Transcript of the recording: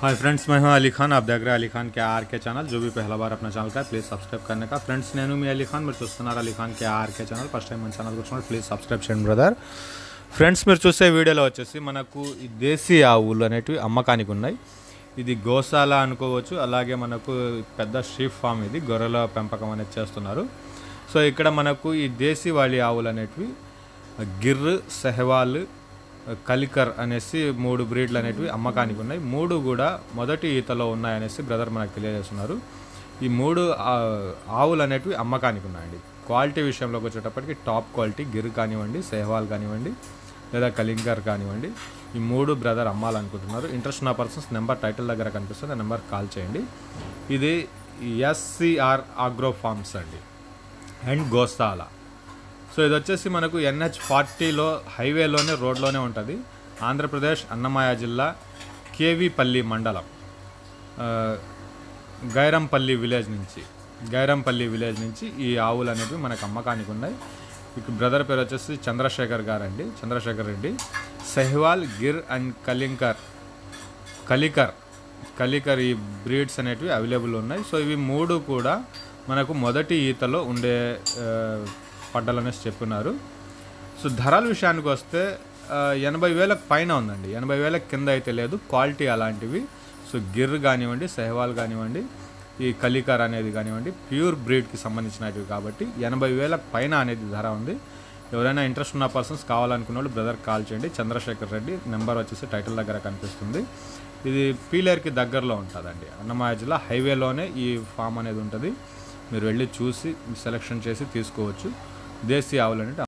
hi friends मैं हूं अली खान आप देख रहे हैं अली खान के आर के चैनल जो भी पहला बार अपना ఛానల్ का ప్లీజ్ సబ్స్క్రైబ్ करने का ఫ్రెండ్స్ నేను మీ అలీ ఖాన్ మీరు చూస్తున్నారు Ali Khan K RK channel first time మన ఛానల్ వచ్చినప్పుడు ప్లీజ్ సబ్స్క్రైబ్ చేయండి బ్రదర్ ఫ్రెండ్స్ మీరు చూసే వీడియోలో వచ్చేసి మనకు ఈ దేశీ ఆవులు అనేటివి అమ్మకానికి ఉన్నాయి ఇది గోశాల అనుకోవచ్చు అలాగే మనకు పెద్ద షీప్ ఫామ్ ఇది గొర్రెల పెంపకం అనేది చేస్తున్నారు సో ఇక్కడ మనకు ఈ దేశీ వాళి ఆవులు అనేటివి గిర్ సెహవాల్ కలికర్ అనేసి మూడు బ్రీడ్లు అనేటివి అమ్మకానికి ఉన్నాయి మూడు కూడా మొదటి ఈతలో ఉన్నాయనేసి బ్రదర్ మనకు తెలియజేస్తున్నారు ఈ మూడు ఆ, ఆవులు అనేటివి అమ్మకానికి ఉన్నాయండి క్వాలిటీ విషయంలోకి వచ్చేటప్పటికి టాప్ క్వాలిటీ గిర్ కానివ్వండి సెహవాల్ కానివ్వండి లేదా కలింగర్ కానివ్వండి ఈ మూడు బ్రదర్ అమ్మాలనుకుంటున్నారు ఇంట్రెస్ట్ ఉన్న పర్సన్స్ నెంబర్ టైటిల్ దగ్గర కనిపిస్తుంది ఆ నెంబర్ కాల్ చేయండి ఇది ఎస్సిఆర్ ఆగ్రో ఫార్మ్స్ అండి అండ్ గోస్తాలా సో ఇది వచ్చేసి మనకు ఎన్హెచ్ ఫార్టీలో హైవేలోనే రోడ్లోనే ఉంటుంది ఆంధ్రప్రదేశ్ అన్నమయ్య జిల్లా కేవీపల్లి మండలం ఆ, గైరంపల్లి విలేజ్ నుంచి గైరంపల్లి విలేజ్ నుంచి ఈ ఆవులు అనేవి మనకు అమ్మకానికి ఉన్నాయి ఇక బ్రదర్ పేరు వచ్చేసి చంద్రశేఖర్ గారు అండి చంద్రశేఖర్ రెడ్డి సెహ్వాల్ గిర్ అండ్ కలింకర్ కలికర్ కలికర్ ఈ బ్రీడ్స్ అనేటివి అవైలబుల్ ఉన్నాయి సో ఇవి మూడు కూడా మనకు మొదటి ఈతలో ఉండే ఆ, పడ్డలు అనేసి చెప్పున్నారు సో ధరల విషయానికి వస్తే ఆ, ఎనభై వేలకు పైన ఉందండి ఎనభై వేలకు కింద అయితే లేదు క్వాలిటీ అలాంటివి సో గిర్ కానివ్వండి సెహవాల్ కానివ్వండి ఈ కలికర్ అనేది కానివ్వండి ప్యూర్ బ్రీడ్కి సంబంధించినవి కాబట్టి ఎనభై వేల పైన అనేది ధర ఉంది ఎవరైనా ఇంట్రెస్ట్ ఉన్న పర్సన్స్ కావాలనుకున్న వాళ్ళు బ్రదర్ కాల్ చేయండి చంద్రశేఖర్ రెడ్డి నెంబర్ వచ్చేసి టైటిల్ దగ్గర కనిపిస్తుంది ఇది పీలేర్కి దగ్గరలో ఉంటుందండి అన్నమయ్య జిల్లా హైవేలోనే ఈ ఫామ్ అనేది ఉంటుంది మీరు వెళ్ళి చూసి సెలెక్షన్ చేసి తీసుకోవచ్చు దేశీ ఆవులు అనేవి